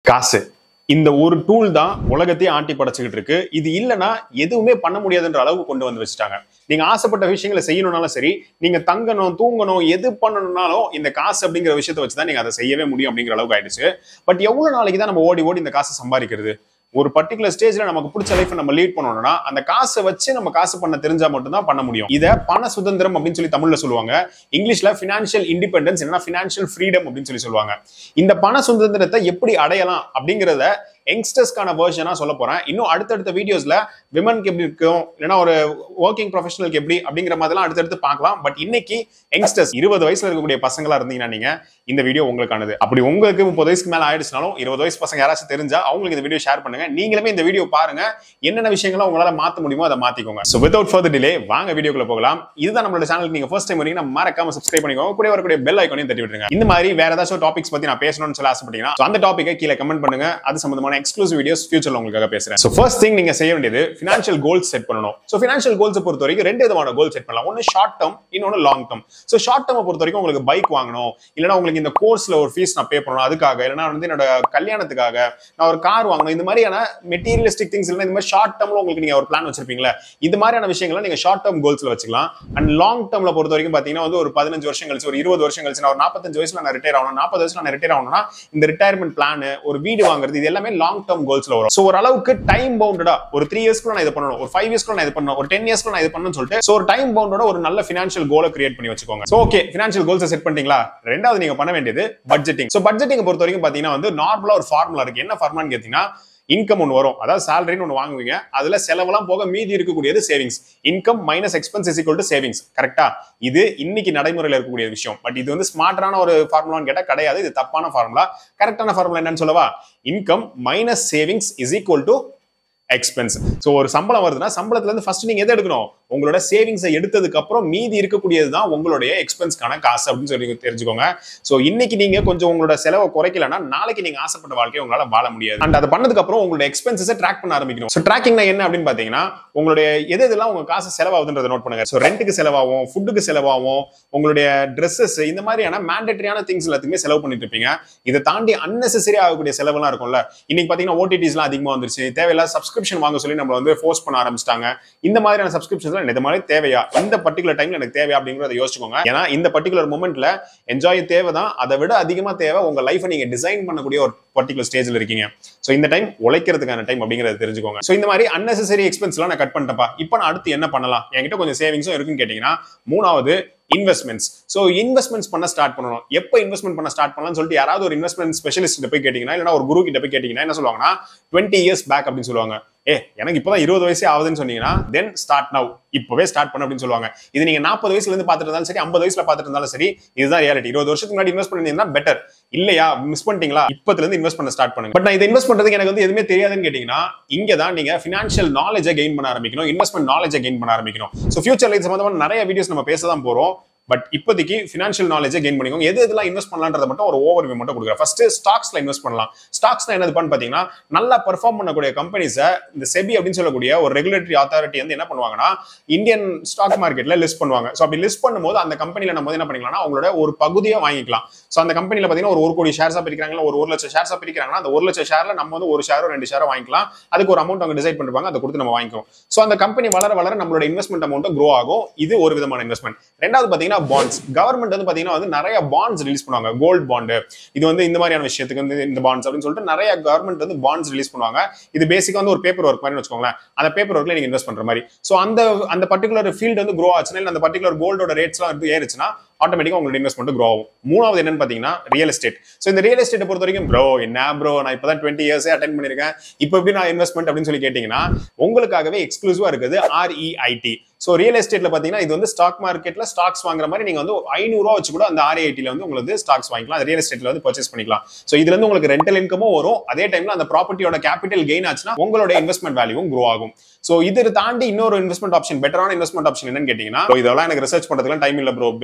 காசு இந்த ஒரு டூல் தான் உலகத்தையே ஆட்டி படைச்சுக்கிட்டு இருக்கு இது இல்லைன்னா எதுவுமே பண்ண முடியாதுன்ற அளவுக்கு கொண்டு வந்து வச்சுட்டாங்க நீங்க ஆசைப்பட்ட விஷயங்களை செய்யணும்னாலும் சரி நீங்க தங்கணும் தூங்கணும் எது பண்ணணும்னாலும் இந்த காசு அப்படிங்கிற விஷயத்தை வச்சு தான் நீங்க அதை செய்யவே முடியும் அப்படிங்கிற அளவுக்கு ஆயிடுச்சு பட் எவ்வளவு நாளைக்கு தான் நம்ம ஓடி ஓடி இந்த காசை சம்பாதிக்கிறது ஒரு பர்டிகுலர் ஸ்டேஜ்ல நமக்கு பிடிச்ச லைஃப் நம்ம லீட் பண்ணணும்னா அந்த காசை வச்சு நம்ம காசு பண்ண தெரிஞ்சா மட்டும்தான் பண்ண முடியும் இத பண சுதந்திரம் அப்படின்னு சொல்லி தமிழ்ல சொல்லுவாங்க இங்கிலீஷ்ல ஃபினான்ஷியல் இண்டிபெண்டன்ஸ் இல்லைன்னா ஃபினான்ஷியல் ஃப்ரீடம் அப்படின்னு சொல்லி சொல்லுவாங்க இந்த பண சுதந்திரத்தை எப்படி அடையலாம் அப்படிங்கிறத யங்ஸ்டர்ஸ்க்கான வேர்ஷனா சொல்ல போறேன் இன்னும் அடுத்தடுத்த வீடியோஸ்ல விமனுக்கு எப்படி இருக்கும் இல்லைன்னா ஒரு ஒர்க்கிங் ப்ரொஃபஷனலுக்கு எப்படி அப்படிங்கிற மாதிரிலாம் அடுத்தடுத்து பார்க்கலாம் பட் இன்னைக்கு யங்ஸ்டர்ஸ் இருபது வயசுல இருக்கக்கூடிய பசங்களா இருந்தீங்கன்னா நீங்க இந்த வீடியோ உங்களுக்கானது அப்படி உங்களுக்கு முப்பது வயசுக்கு மேல ஆயிடுச்சுனாலும் இருபது வயசு பசங்க யாராச்சும் தெரிஞ்சா அவங்களுக்கு இந்த வீடியோ ஷேர் பண்ணுங்க நீங்களுமே இந்த வீடியோ பாருங்க என்னென்ன விஷயங்களை உங்களால மாத்த முடியுமோ அதை மாத்திக்கோங்க ஸோ வித்வுட் ஃபர்தர் டிலே வாங்க வீடியோக்குள்ள போகலாம் இதுதான் நம்மளோட சேனலுக்கு நீங்க ஃபர்ஸ்ட் டைம் வரீங்கன்னா மறக்காம சப்ஸ்கிரைப் பண்ணிக்கோங்க கூட வரக்கூடிய பெல் ஐக்கானையும் தட்டி விட்டுருங்க இந்த மாதிரி வேற ஏதாச்சும் டாபிக்ஸ் பத்தி நான் பேசணும்னு சொல்லி ஆசைப்பட்டீங்கன்னா so அந்த டாபிக்கை கீழே கமெண்ட் பண்ணுங்க அது சம்பந்தமான எக்ஸ்க்ளூசிவ் வீடியோஸ் ஃபியூச்சர்ல உங்களுக்காக பேசுறேன் ஸோ ஃபர்ஸ்ட் திங் நீங்க செய்ய வேண்டியது ஃபினான்ஷியல் கோல்ஸ் செட் பண்ணணும் ஸோ ஃபினான்ஷியல் கோல்ஸ் பொறுத்த வரைக்கும் ரெண்டு விதமான கோல் செட் பண்ணலாம் ஒன்னு ஷார்ட் டேர்ம் இன்னொன்னு long term so short term பொறுத்த வரைக்கும் உங்களுக்கு பைக் வாங்கணும் இல்லைன்னா உங்களுக்கு இந்த கோர்ஸ்ல ஒரு ஃபீஸ் நான் பே பண்ணணும் அதுக்காக இல்லைன்னா வந்து என்னோட கல்யாணத்துக்காக நான் ஒரு கார் வாங்கணும் இந்த மாதிரியான மெட்டீரியலிஸ்டிக் திங்ஸ் இல்லைன்னா இந்த மாதிரி ஷார்ட் டேர்ம்ல உங்களுக்கு நீங்க ஒரு பிளான் வச்சிருப்பீங்களா இது மாதிரியான விஷயங்களை நீங்க ஷார்ட் டேர்ம் கோல்ஸ்ல வச்சுக்கலாம் அண்ட் லாங் டேர்ம்ல பொறுத்த வரைக்கும் பாத்தீங்கன்னா வந்து ஒரு பதினஞ்சு வருஷம் கழிச்சு ஒரு இருபது வருஷம் கழிச்சு நான் ஒரு நாற்பத்தஞ்சு வயசுல நான் ரிட்டையர் ஆகணும் நாற்பது வயசுல நான் ரிட்டையர் ஆகணும்னா இந்த ரிட்டையர்மெண்ட் பிளான் ஒரு வீடு வாங்குறது இது எல்லாமே லாங் டேர்ம் கோல்ஸ்ல வரும் ஸோ ஒரு அளவுக்கு டைம் பவுண்டடா ஒரு த்ரீ இயர்ஸ்க்குள்ள நான் இது பண்ணணும் ஒரு ஃபைவ் இயர்ஸ்க்குள்ள நான் இது பண்ணணும் ஒரு டென் இயர்ஸ்க்குள்ள நான் இது பண்ணணும்னு சொல்லிட்டு ஸோ ஒரு டைம் பவுண்டோட ஒரு நல்ல ஃபினான்ஷியல் கோலை கிரியேட் பண்ணி வச்சுக்கோங்க so okay financial goals set பண்ணிட்டீங்களா ரெண்டாவது நீங்க பண்ண வேண்டியது பட்ஜெட்டிங் ஸோ பட்ஜெட்டிங் பொறுத்த வரைக்கும் பாத்தீங்கன்னா வந்து நார்மலா ஒரு ஃபார்முலா இருக்கு என்ன ஃபார்முலான்னு கேட்டீங்கன்னா இன்கம் ஒன்று வரும் அதாவது சேலரின்னு ஒன்று வாங்குவீங்க அதுல செலவெல்லாம் போக மீதி இருக்கக்கூடியது savings income minus expense is to savings கரெக்டா இது இன்னைக்கு நடைமுறையில் இருக்கக்கூடிய விஷயம் பட் இது வந்து ஸ்மார்ட்டான ஒரு ஃபார்முலான்னு கேட்டா கிடையாது இது தப்பான ஃபார்முலா கரெக்டான ஃபார்முலா என்னன்னு சொல்லவா income minus savings is equal to expense so ஒரு சம்பளம் வருதுன்னா சம்பளத்துல இருந்து ஃபர்ஸ்ட் நீங்க எதை எடுக்கணும் உங்களோட சேவிங்ஸை எடுத்ததுக்கு அப்புறம் மீதி இருக்கக்கூடியது தான் உங்களுடைய எக்ஸ்பென்ஸ்க்கான காசு அப்படின்னு சொல்லி தெரிஞ்சுக்கோங்க ஸோ இன்னைக்கு நீங்க கொஞ்சம் உங்களோட செலவை குறைக்கலன்னா நாளைக்கு நீங்க ஆசைப்பட்ட வாழ்க்கையை உங்களால வாழ முடியாது அண்ட் அதை பண்ணதுக்கு அப்புறம் உங்களோட எக்ஸ்பென்சஸை ட்ராக் பண்ண ஆரம்பிக்கணும் ஸோ ட்ராக்கிங்னா என்ன அப்படின்னு பாத்தீங்கன்னா உங்களுடைய எது எதெல்லாம் உங்க காசு செலவாகுதுன்றதை நோட் பண்ணுங்க ஸோ ரெண்ட்டுக்கு செலவாகும் ஃபுட்டுக்கு செலவாகும் உங்களுடைய ட்ரெஸ்ஸஸ் இந்த மாதிரியான மேண்டேட்டரியான திங்ஸ் எல்லாத்துக்குமே செலவு பண்ணிட்டு இருப்பீங்க இதை தாண்டி அன்னெசரி ஆகக்கூடிய செலவெல்லாம் இருக்கும்ல இன்னைக்கு பாத்தீங்கன்னா ஓடிடிஸ்லாம் அதிகமா வந்துருச்சு தேவையில்லாத சப்ஸ்கிரிப்ஷன் வாங்க சொல்லி நம்மள வந்து ஃபோர்ஸ் பண்ண ஆரம்பிச்சிட்டாங்க இந்த மாதிரியான சப்ஸ்கிரிப்ஷன்ஸ் இந்த மாதிரி தேவையா இந்த பர்டிகுலர் டைம்ல எனக்கு தேவையா அப்படிங்கறத யோசிச்சுக்கோங்க ஏன்னா இந்த பர்டிகுலர் மூமெண்ட்ல என்ஜாய் தேவை தான் அதை விட அதிகமா தேவை உங்க லைஃபை நீங்க டிசைன் பண்ணக்கூடிய ஒரு பர்டிகுலர் ஸ்டேஜ்ல இருக்கீங்க சோ இந்த டைம் உழைக்கிறதுக்கான டைம் அப்படிங்கறத தெரிஞ்சுக்கோங்க சோ இந்த மாதிரி அன்னெசரி எக்ஸ்பென்ஸ் எல்லாம் நான் கட் பண்ணிட்டப்பா இப்போ நான் அடுத்து என்ன பண்ணலாம் என்கிட்ட கொஞ்சம் சேவிங்ஸும் இருக்குன்னு கேட்டீங்கன்னா மூணாவது இன்வெஸ்ட்மெண்ட்ஸ் ஸோ இன்வெஸ்ட்மெண்ட்ஸ் பண்ண ஸ்டார்ட் பண்ணணும் எப்போ இன்வெஸ்ட்மெண்ட் பண்ண ஸ்டார்ட் பண்ணலாம்னு சொல்லிட்டு யாராவது ஒரு இன்வெஸ்ட்மெண்ட் ஸ்பெஷலிஸ்ட் போய் கேட்டீங்கன்னா இல்லைனா ஒரு குரு கிட்ட போய் கேட்டீங்கன்னா என்ன சொல்லுவாங்கன்னா டுவெண்ட்டி இயர்ஸ் பேக் அப்படின்னு சொல்லுவாங்க ஏ எனக்கு இப்போதான் இருபது வயசே ஆகுதுன்னு சொன்னீங்கன்னா தென் ஸ்டார்ட் நவ் இப்பவே ஸ்டார்ட் பண்ண அப்படின்னு சொல்லுவாங்க இது நீங்க நாற்பது வயசுல இருந்து பார்த்துட்டு இருந்தாலும் சரி ஐம்பது வயசுல பார்த்துட்டு இருந்தாலும் சரி இதுதான் ரியாலிட்டி இருபது வருஷத்துக்கு முன்னாடி இன்வெஸ்ட் பண்ணிருந்தீங்கன்னா பெட்டர் இல்லையா மிஸ் பண்ணிட்டீங்களா இப்பத்துல இருந்து இன்வெஸ்ட் பண்ண ஸ்டார்ட் பண்ணுங்க பட் நான் இதை இன்வெஸ்ட் பண்றதுக்கு எனக்கு வந்து எதுவுமே தெரியாதுன்னு கேட்டீங்கன்னா இங்க தான் நீங்க ஃபினான்ஷியல் நாலேஜை கெயின் பண்ண ஆரம்பிக்கணும் இன்வெஸ்ட்மெண்ட் நாலேஜை கெயின் பண்ண ஆரம்பிக்கணும் ஸோ ஃபியூச்சர்ல இது சம்பந்தமான நிறைய வீடியோஸ் நம்ம பேச தான் போறோம் பட் இப்போதைக்கு ஃபினான்ஷியல் நாலேஜை கெயின் பண்ணிக்கோங்க எது எதெல்லாம் இன்வெஸ்ட் பண்ணலான்றத மட்டும் ஒரு ஓவர் வியூ மட்டும் கொடுக்குறேன் ஃபர்ஸ்ட் ஸ்டாக்ஸ்ல இன்வெஸ்ட் பண்ணலாம் ஸ்டாக்ஸ்ல என்னது பண்ணு பாத்தீங்கன்னா நல்லா பெர்ஃபார்ம் பண்ணக்கூடிய கம்பெனிஸை இந்த செபி அப்படின்னு சொல்லக்கூடிய ஒரு ரெகுலேட்டரி அத்தாரிட்டி வந்து என்ன பண்ணுவாங்கன்னா இந்தியன் ஸ்டாக் மார்க்கெட்ல லிஸ்ட் பண்ணுவாங்க ஸோ அப்படி லிஸ்ட் பண்ணும்போது அந்த கம்பெனில நம்ம என்ன பண்ணிக்கலாம்னா அவங்களோட ஒரு பகுதியை வாங்கிக்கலாம் ஸோ அந்த கம்பெனில பாத்தீங்கன்னா ஒரு ஒரு கோடி ஷேர்ஸா பிரிக்கிறாங்களா ஒரு ஒரு லட்சம் ஷேர்ஸா பிரிக்கிறாங்கன்னா அந்த ஒரு லட்சம் ஷேர்ல நம்ம வந்து ஒரு ஷேரோ ரெண்டு ஷேரோ வாங்கிக்கலாம் அதுக்கு ஒரு அமௌண்ட் அவங்க டிசைட் பண்ணிருப்பாங்க அதை கொடுத்து நம்ம வாங்கிக்கிறோம் ஸோ அந்த கம்பெனி வளர வளர நம்மளோட இன்வெஸ்ட்மெண்ட் அமௌண்ட் க்ரோ ஆகும் இது ஒரு விதமான இன்வெஸ்ட்மெண்ட் ரெண்டாவது பாத்தீங்கன்னா பாண்ட்ஸ் கவர்மெண்ட் வந்து பாத்தீங்கன்னா வந்து நிறைய பாண்ட்ஸ் ரிலீஸ் பண்ணுவாங்க கோல்டு பாண்டு இது வந்து இந்த மாதிரியான விஷயத்துக்கு வந்து இந்த பாண்ட்ஸ் அப்படின்னு சொல்லிட்டு நிறைய கவர்மெண்ட் வந்து பாண்ட்ஸ் ரிலீஸ் பண்ணுவாங்க இது பேசிக்கா வந்து ஒரு பேப்பர் ஒர்க் மாதிரி வச்சுக்கோங்களேன் அந்த பேப்பர் ஒர்க்ல நீங்க இன்வெஸ்ட் பண்ற மாதிரி ஸோ அந்த அந்த பர்டிகுலர் ஃபீல்டு வந்து க்ரோ ஆச்சுன்னா இல்ல அந்த பர்டிகுலர் கோல்டோட ரேட்ஸ்லாம் வந்து ஏறுச்சுன்னா ஆட்டோமேட்டிக்கா உங்களோட இன்வெஸ்ட்மெண்ட் க்ரோ ஆகும் மூணாவது என்னன்னு பாத்தீங்கன்னா ரியல் எஸ்டேட் ஸோ இந்த ரியல் எஸ்டேட் பொறுத்த வரைக்கும் ப்ரோ என்ன ப்ரோ நான் இப்பதான் டுவெண்ட்டி இயர்ஸே அட்டன் பண்ணிருக்கேன் இப்போ எப்படி நான் இன்வெஸ்ட்மெண்ட் அப்படின்னு சொல்லி கேட்டீங்கன்னா உங்களுக்காகவே எக்ஸ்க்ளூசிவா இருக்குது ஆர்இஐடி ஸோ ரியல் எஸ்டேட்ல பாத்தீங்கன்னா இது வந்து ஸ்டாக் மார்க்கெட்ல ஸ்டாக்ஸ் வாங்குற மாதிரி நீங்க வந்து ஐநூறு ரூபா வச்சு கூட அந்த ஆர்ஐடில வந்து உங்களுக்கு ஸ்டாக்ஸ் வாங்கிக்கலாம் ரியல் எஸ்டேட்ல வந்து பர்ச்சேஸ் பண்ணிக்கலாம் ஸோ இதுல இருந்து உங்களுக்கு ரெண்டல் இன்கமும் வரும் அதே டைம்ல அந்த ப்ராப்பர்ட்டியோட கேபிட்டல் கெயின் ஆச்சுன்னா உங்களோட இன்வெஸ்ட்மெண்ட் வேல்யூவும் க்ரோ ஆகும் ஸோ இது தாண்டி இன்னொரு இன்வெஸ்ட்மெண்ட் ஆப்ஷன் பெட்டரான இன்வெஸ்ட்மெண்ட் ஆப்ஷன் என்னன்னு கேட்டீங்கன்னா இதெல்லாம் எனக்கு ரிசர்ச் பண்றதுக்கு டைம் இல்ல ப்ரோ பெஸ்ட்டான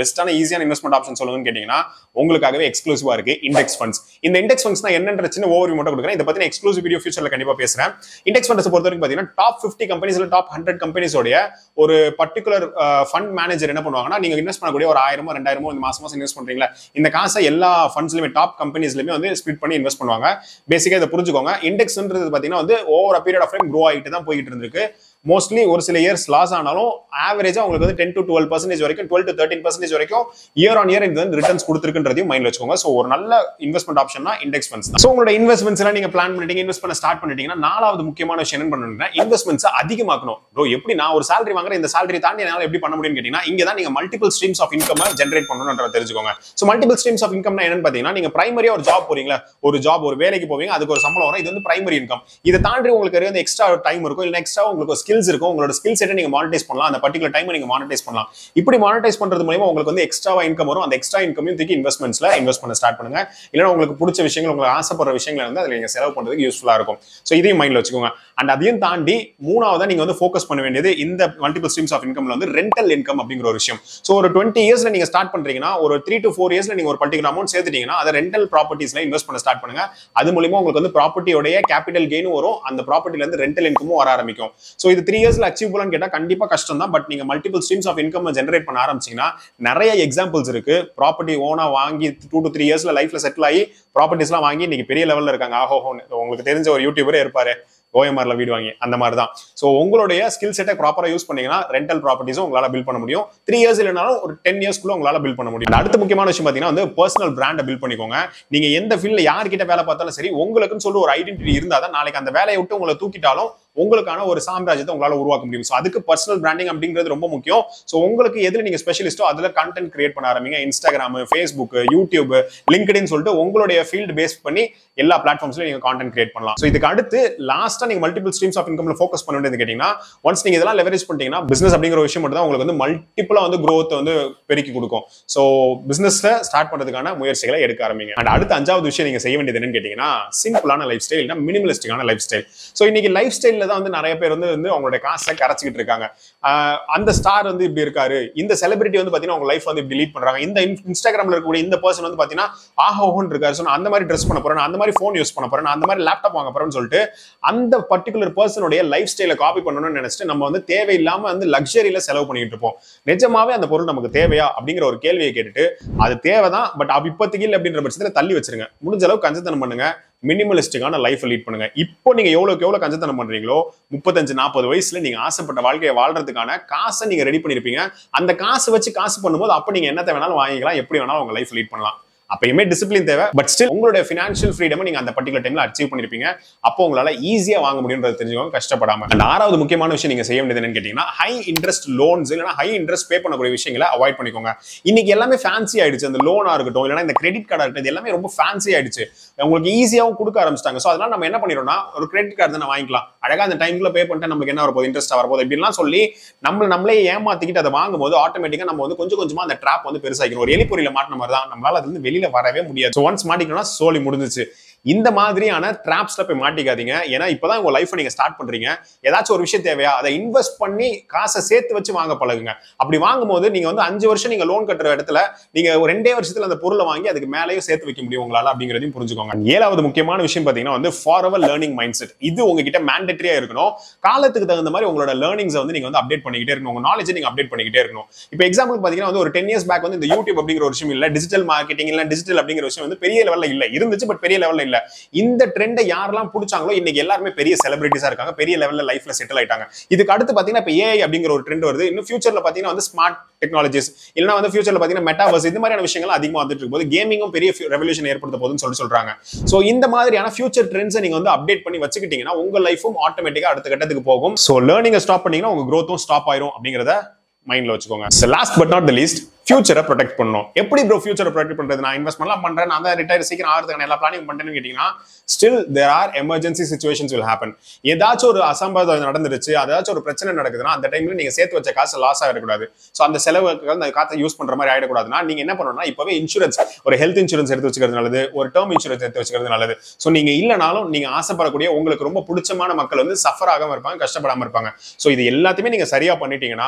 ஈஸியான இன்வெஸ்ட்மெண்ட் ஆப்ஷன் சொல்லுங்கன்னு கேட்டீங்கன்னா உங்களுக்காகவே எக்ஸ்க்ளூசிவா இருக்கு இண்டெக்ஸ் ஃபண்ட்ஸ் இந்த இண்டெக்ஸ் ஃபண்ட்ஸ் என்னன்ற சின்ன ஓவர் மட்டும் கொடுக்குறேன் இதை பத்தி எக்ஸ்க்ளூசிவ் வீடியோ ஃபியூச்சர்ல கண்டிப்பா பேசுறேன் இண்டெக்ஸ் ஃபண்ட்ஸ் பொறுத்த வரைக்கும் பாத்தீங்கன்னா டாப் ஃபிஃப்டி கம்பெனிஸ்ல டாப் ஹண்ட்ரட் கம்பெனிஸோடைய ஒரு பர்டிகுலர் ஃபண்ட் மேனேஜர் என்ன பண்ணுவாங்கன்னா நீங்க இன்வெஸ்ட் பண்ணக்கூடிய ஒரு ஆயிரமோ ரெண்டாயிரமோ இந்த மாசம் மாசம் இன்வெஸ்ட் பண்றீங்களா இந்த காசை எல்லா ஃபண்ட்ஸ்லயுமே டாப் கம்பெனிஸ்லயுமே வந்து ஸ்பிட் பண்ணி இன்வெஸ்ட் பண்ணுவாங்க பேசிக்கா இதை புரிஞ்சுக்கோங்க இண்டெக்ஸ்ன்றது பாத்தீங்கன்னா வந்து over period of time grow ஆகிட்டு தான் போயிட்டு இருந்திருக்கு மோஸ்ட்லி ஒரு சில இயர்ஸ் லாஸ் ஆனாலும் ஆவரேஜா உங்களுக்கு வந்து டென் டு டுவெல் பர்சன்டேஜ் வரைக்கும் டுவெல் டு தேர்ட்டின் பர்சன்டேஜ் வரைக்கும் இயர் ஆன் இயர் இது வந்து ரிட்டர்ன்ஸ் கொடுத்துருக்குன்றதையும் மைண்ட்ல வச்சுக்கோங்க ஸோ ஒரு நல்ல இன்வெஸ்ட்மெண்ட் ஆப்ஷன்னா இண்டெக்ஸ் ஃபண்ட்ஸ் ஸோ உங்களோட இன்வெஸ்ட்மெண்ட்ஸ் எல்லாம் நீங்க பிளான் பண்ணிட்டீங்க இன்வெஸ்ட் பண்ண ஸ்டார்ட் பண்ணிட்டீங்கன்னா நாலாவது முக்கியமான விஷயம் என்ன பண்ணணும்னா இன்வெஸ்ட்மெண்ட்ஸ் அதிகமாக்கணும் ப்ரோ எப்படி நான் ஒரு salary வாங்குறேன் இந்த salary தாண்டி என்னால எப்படி பண்ண முடியும்னு கேட்டீங்கன்னா இங்க தான் நீங்க multiple streams of income generate பண்ணணும்ன்றத தெரிஞ்சுக்கோங்க ஸோ மல்டிபிள் ஸ்ட்ரீம்ஸ் ஆஃப் இன்கம்னா என்னன்னு பாத்தீங்கன்னா நீங்க பிரைமரியா ஒரு ஜாப் போறீங்களா ஒரு ஜாப் ஒரு வேலைக்கு போவீங்க அதுக்கு ஒரு சம்பளம் வரும் இது வந்து பிரைமரி இன்கம் இதை தாண்டி உங்களுக்கு வந்து எக்ஸ்ட்ரா டைம் இருக்கும் இல்லை எக்ஸ்ட்ரா உங்களுக்கு ஸ்கில்ஸ் இருக்கும் உங்களோட ஸ்கில் செட்டை நீங்க மானிட்டைஸ் பண்ணலாம் அந்த பர்டிகுலர் டைம் நீங்க மானிட்டைஸ் பண்ணலாம் இப்படி மானிட்டைஸ் பண்றது மூலமா உங்களுக்கு வந்து எக்ஸ்ட்ராவா இன்கம் வரும் அந்த எக்ஸ்ட்ரா இன்கமையும் தூக்கி இன்வெஸ்ட்மெண்ட்ஸ்ல இன்வெஸ்ட் பண்ண ஸ்டார்ட் பண்ணுங்க இல்லைன்னா உங்களுக்கு பிடிச்ச விஷயங்கள் உங்களுக்கு ஆசைப்படுற விஷயங்களை வந்து அதுல நீங்க செலவு பண்றதுக்கு யூஸ்ஃபுல்லா இருக்கும் ஸோ இதையும் மைண்ட்ல வச்சுக்கோங்க அண்ட் அதையும் தாண்டி மூணாவதா நீங்க வந்து ஃபோக்கஸ் பண்ண வேண்டியது இந்த மல்டிபிள் ஸ்ட்ரீம்ஸ் ஆஃப் இன்கம்ல வந்து ரெண்டல் இன்கம் அப்படிங்கிற ஒரு விஷயம் ஸோ ஒரு டுவெண்ட்டி இயர்ஸ்ல நீங்க ஸ்டார்ட் பண்றீங்கன்னா ஒரு த்ரீ டு ஃபோர் இயர்ஸ்ல நீங்க ஒரு பர்டிகுலர் அமௌண்ட் சேர்த்துட்டீங்கன்னா அதை ரெண்டல் ப்ராப்பர்ட்டிஸ்ல இன்வெஸ்ட் பண்ண ஸ்டார்ட் பண்ணுங்க அது மூலியமா உங்களுக்கு வந்து ப்ராப்பர்ட்டியோடைய கேபிட்டல் கெயினும் வரும் அந்த ப்ராப்பர்ட்டில இருந்து ரெண்டல் இன்கமும் வர ஆரம்பிக்கும் ஸோ இது த்ரீ இயர்ஸ்ல அச்சீவ் பண்ணலாம்னு கேட்டா கண்டிப்பா கஷ்டம் தான் பட் நீங்க multiple streams of income generate பண்ண ஆரம்பிச்சீங்கன்னா நிறைய எக்ஸாம்பிள்ஸ் இருக்கு ப்ராப்பர்ட்டி ஓனா வாங்கி டூ டு த்ரீ இயர்ஸ்ல லைஃப்ல செட்டில் ஆகி ப்ராப்பர்ட்டிஸ்லாம் வாங்கி இன்னைக்கு பெரிய லெவல்ல இருக்காங்க ஆஹோஹோன்னு உங்களுக்கு தெரிஞ்ச ஒரு யூடியூபரே இருப்பாரு ஓஎம்ஆர்ல வீடு வாங்கி அந்த மாதிரி தான் ஸோ உங்களுடைய ஸ்கில் செட்டை ப்ராப்பரா யூஸ் பண்ணீங்கன்னா ரெண்டல் ப்ராப்பர்ட்டிஸும் உங்களால பில் பண்ண முடியும் த்ரீ இயர்ஸ் இல்லைனாலும் ஒரு டென் இயர்ஸ்க்குள்ள உங்களால பில் பண்ண முடியும் அடுத்த முக்கியமான விஷயம் பார்த்தீங்கன்னா வந்து பர்சனல் பிராண்டை பில் பண்ணிக்கோங்க நீங்க எந்த ஃபீல்ட்ல யார்கிட்ட வேலை பார்த்தாலும் சரி உங்களுக்குன்னு சொல்லி ஒரு ஐடென்டிட்டி இருந்தால் தான் நாளைக்கு அந்த வேலையை விட்டு உங்களை தூக்கிட்டாலும் உங்களுக்கான ஒரு சாம்ராஜ்யத்தை உங்களால உருவாக்க முடியும் ஸோ அதுக்கு பர்சனல் பிராண்டிங் அப்படிங்கிறது ரொம்ப முக்கியம் ஸோ உங்களுக்கு எதுல நீங்க ஸ்பெஷலிஸ்டோ அதுல கண்டென்ட் கிரியேட் பண்ண ஆரம்பிங்க இன்ஸ்டாகிராம் ஃபேஸ்புக் யூடியூப் லிங்க்டின் சொல்லிட்டு உங்களுடைய ஃபீல்டு பேஸ் பண்ணி எல்லா பிளாட்ஃபார்ம்ஸ்லயும் நீங்க கான்டென்ட் கிரியேட் பண்ணலாம் ஸோ இதுக்கு அடுத்து லாஸ்டா நீங்க மல்டிபிள் ஸ்ட்ரீம்ஸ் ஆஃப் இன்கம்ல ஃபோக்கஸ் பண்ண வேண்டியது கேட்டீங்கன்னா ஒன்ஸ் நீங்க இதெல்லாம் லெவரேஜ் பண்ணிட்டீங்கன்னா பிசினஸ் அப்படிங்கிற ஒரு விஷயம் மட்டும் தான் உங்களுக்கு வந்து மல்டிபிளா வந்து growth வந்து பெருக்கி கொடுக்கும் ஸோ பிசினஸ்ல ஸ்டார்ட் பண்றதுக்கான முயற்சிகளை எடுக்க ஆரம்பிங்க அண்ட் அடுத்த அஞ்சாவது விஷயம் நீங்க செய்ய வேண்டியது என்னன்னு கேட்டீங்கன்னா சிம்பிளான லைஃப் ஸ்டைல் மினிமலிஸ்டிக்கான லைஃப் ஸ்டைல் ஸோ இன்னைக்கு லைஃப் ஸ்டைல்ல தான் வந்து நிறைய பேர் வந்து வந்து அவங்களுடைய காசை கரைச்சிக்கிட்டு இருக்காங்க ஆஹ் அந்த ஸ்டார் வந்து இப்படி இருக்காரு இந்த செலிபிரிட்டி வந்து பாத்தீங்கன்னா உங்க லைஃப் வந்து இப்படி லீட் பண்றாங்க இந்த இன்ஸ்டாகிராம்ல இருக்கக்கூடிய இந்த பர்சன் வந்து பாத்தீங்கன்னா ஆஹோன்னு இருக்காரு ஸோ நான் அந்த மாதிரி ட்ரெஸ் பண்ண போறேன் நான் அந்த மாதிரி ஃபோன் யூஸ் பண்ண போறேன் நான் அந்த மாதிரி லேப்டாப் வாங்க போறேன்னு சொல்லிட்டு அந்த பர்டிகுலர் பர்சனுடைய லைஃப் ஸ்டைலை காப்பி பண்ணணும்னு நினைச்சிட்டு நம்ம வந்து தேவையில்லாம வந்து லக்ஸரியில செலவு பண்ணிட்டு இருப்போம் நிஜமாவே அந்த பொருள் நமக்கு தேவையா அப்படிங்கிற ஒரு கேள்வியை கேட்டுட்டு அது தேவைதான் பட் அப்ப இப்போதைக்கு இல்லை அப்படின்ற பட்சத்துல தள்ளி வச்சிருங்க முடிஞ்ச அளவுக்கு கஞ்சத்தனம் பண்ணுங்க மினிமலிஸ்டிக்கான லைஃப் லீட் பண்ணுங்க இப்போ நீங்க எவ்வளவுக்கு எவ்வளவு கஞ்சத்தனம் பண்றீங்களோ முப்பத்தஞ்சு நாற்பது வயசுல நீங்க ஆசைப்பட்ட வாழ்க்கையை வாழ்றதுக்கான காசை நீங்க ரெடி பண்ணிருப்பீங்க அந்த காசு வச்சு காசு பண்ணும்போது அப்ப நீங்க என்னத்தை வேணாலும் வாங்கிக்கலாம் எப்படி வேணாலும் உங்க லைஃப் லீட் பண்ணலாம் அப்பயுமே டிசிப்ளின் தேவை பட் ஸ்டில் உங்களுடைய ஃபினான்ஷியல் ஃப்ரீடம் நீங்க அந்த பர்டிகுலர் டைம்ல அச்சீவ் பண்ணிருப்பீங்க அப்போ உங்களால ஈஸியா வாங்க முடியும்ன்றது தெரிஞ்சுக்கோங்க கஷ்டப்படாம அந்த ஆறாவது முக்கியமான விஷயம் நீங்க செய்ய வேண்டியது என்னன்னு கேட்டீங்கன்னா ஹை இன்ட்ரெஸ்ட் லோன்ஸ் இல்லைன்னா ஹை இன்ட்ரெஸ்ட் பே பண்ணக்கூடிய விஷயங்களை அவாய்ட் பண்ணிக்கோங்க இன்னைக்கு எல்லாமே ஃபேன்சி ஆயிடுச்சு அந்த லோனா இருக்கட்டும் இல்லைன்னா இந்த கிரெடிட் கார்டா இருக்கட்டும் இது எல்லாமே ரொம்ப ஃபேன்சி ஆயிடுச்சு உங்களுக்கு ஈஸியாவும் கொடுக்க ஆரம்பிச்சிட்டாங்க ஸோ அதனால நம்ம என்ன பண்ணிடுறோம்னா ஒரு கிரெடிட் கார்டு தானே வாங்கிக்கலாம் அழகா அந்த டைம்ல பே பண்ணிட்டு நமக்கு என்ன வரப்போகுது இன்ட்ரெஸ்ட் வரப்போகுது இப்படிலாம் சொல்லி நம்ம நம்மளே ஏமாத்திக்கிட்டு அதை வாங்கும்போது ஆட்டோமேட்டிக்கா நம்ம வந்து கொஞ்சம் கொஞ்சமா அந்த ட்ராப் வந்து பெருசாக்கணும் ஒரு எலிப்பொறியில மாட்டின மாதிரி தான் நம்மளால அது வந்து வெளியில வரவே முடியாது ஸோ ஒன்ஸ் மாட்டிக்கணும்னா சோலி முடிஞ்சிச்சு இந்த மாதிரியான ட்ராப்ஸ்ல போய் மாட்டிக்காதீங்க ஏன்னா இப்பதான் உங்க லைஃப் நீங்க ஸ்டார்ட் பண்றீங்க ஏதாச்சும் ஒரு விஷயம் தேவையா அதை இன்வெஸ்ட் பண்ணி காசை சேர்த்து வச்சு வாங்க பழகுங்க அப்படி வாங்கும்போது நீங்க வந்து அஞ்சு வருஷம் நீங்க லோன் கட்டுற இடத்துல நீங்க ஒரு ரெண்டே வருஷத்துல அந்த பொருளை வாங்கி அதுக்கு மேலேயும் சேர்த்து வைக்க முடியும் உங்களால அப்படிங்கிறதையும் புரிஞ்சுக்கோங்க ஏழாவது முக்கியமான விஷயம் பாத்தீங்கன்னா வந்து for our learning mindset இது உங்ககிட்ட மேண்டட்டரியா இருக்கணும் காலத்துக்கு தகுந்த மாதிரி உங்களோட லேர்னிங்ஸ் வந்து நீங்க வந்து அப்டேட் பண்ணிக்கிட்டே இருக்கணும் உங்க நாலேஜ் நீங்க அப்டேட் பண்ணிக்கிட்டே இருக்கணும் இப்போ எக்ஸாம்பிள் பாத்தீங்கன்னா வந்து ஒரு டென் இயர்ஸ் பேக் வந்து இந்த யூடியூப் அப்படிங்கிற ஒரு விஷயம் இல்ல டிஜிட்டல் மார்க்கெட்டிங் இல்ல டிஜிட்டல் அப்படிங்கிற விஷயம் வந்து பெரிய லெவல்ல இல்ல இருந்துச்சு பட் பெரிய லெவல்ல இல்ல இந்த ட்ரெண்டை யாரெல்லாம் பிடிச்சாங்களோ இன்னைக்கு எல்லாருமே பெரிய செலிபிரிட்டிஸா இருக்காங்க பெரிய லெவல்ல லைஃப்ல செட்டில் ஆயிட்டாங்க இதுக்கு அடுத்து பாத்தீங்கன்னா இப்போ ஏஐ அப்படிங்கிற ஒரு ட்ரெண்ட் வருது இன்னும் ஃபியூச்சர்ல பாத்தீங்கன்னா வந்து ஸ்மார்ட் டெக்னாலஜிஸ் இல்லைன்னா வந்து ஃபியூச்சர்ல பாத்தீங்கன்னா மெட்டாவர்ஸ் இந்த மாதிரியான விஷயங்கள் அதிகமா வந்துட்டு இருக்கும்போது கேமிங்கும் பெரிய ரெவல்யூஷன் ஏற்படுத்த போதுன்னு சொல்லி சொல்றாங்க சோ இந்த மாதிரியான ஃபியூச்சர் ட்ரெண்ட்ஸை நீங்க வந்து அப்டேட் பண்ணி வச்சுக்கிட்டீங்கன்னா உங்க லைஃபும் ஆட்டோமேட்டிக்கா அடுத்த கட்டத்துக்கு போகும் சோ லேர்னிங்கை ஸ்டாப் பண்ணீங்கன்னா உங்க growth-உம் ஸ்டாப் ஆயிரும் அப்படிங்கிறத மைண்ட்ல வச்சுக்கோங்க last but not the least ஃபியூச்சரை ப்ரொடெக்ட் பண்ணணும் எப்படி ப்ரோ ஃபியூச்சரை ப்ரொடெக்ட் பண்றது நான் இன்வெஸ்ட் பண்ணலாம் பண்றேன் நான் தான் ரிட்டையர் சீக்கிரம் ஆகிறதுக்கான எல்லா பிளானிங் பண்றேன்னு கேட்டீங்கன்னா still there are emergency situations will happen ஏதாச்சும் ஒரு அசம்பாவிதம் நடந்துருச்சு ஏதாச்சும் ஒரு பிரச்சனை நடக்குதுன்னா அந்த டைம்ல நீங்க சேர்த்து வச்ச காசு லாஸ் ஆகிடக்கூடாது ஸோ அந்த செலவுக்கு அந்த காசை யூஸ் பண்ற மாதிரி ஆயிடக்கூடாதுன்னா நீங்க என்ன பண்ணணும்னா இப்பவே இன்சூரன்ஸ் ஒரு ஹெல்த் இன்சூரன்ஸ் எடுத்து வச்சுக்கிறது நல்லது ஒரு டேர்ம் இன்சூரன்ஸ் எடுத்து வச்சுக்கிறது நல்லது ஸோ நீங்க இல்லைனாலும் நீங்க ஆசைப்படக்கூடிய உங்களுக்கு ரொம்ப பிடிச்சமான மக்கள் வந்து சஃபர் ஆகாம இருப்பாங்க கஷ்டப்படாம இருப்பாங்க ஸோ இது எல்லாத்தையுமே நீங்க சரியா பண்ணிட்டீங்கன்னா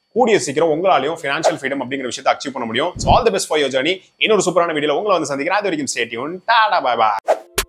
கூடிய சீக்கிரம் உங்களாலையும் ஃபினான்ஷியல் ஃப்ரீடம் அப்படிங்கிற விஷயத்தை அச்சீவ் பண்ண முடியும் all the best for your journey இன்னொரு சூப்பரான வீடியோல உங்களை வந்து சந்திக்கிறேன் அது வரைக்கும் ஸ்டேட்யூன் டாடா பை பை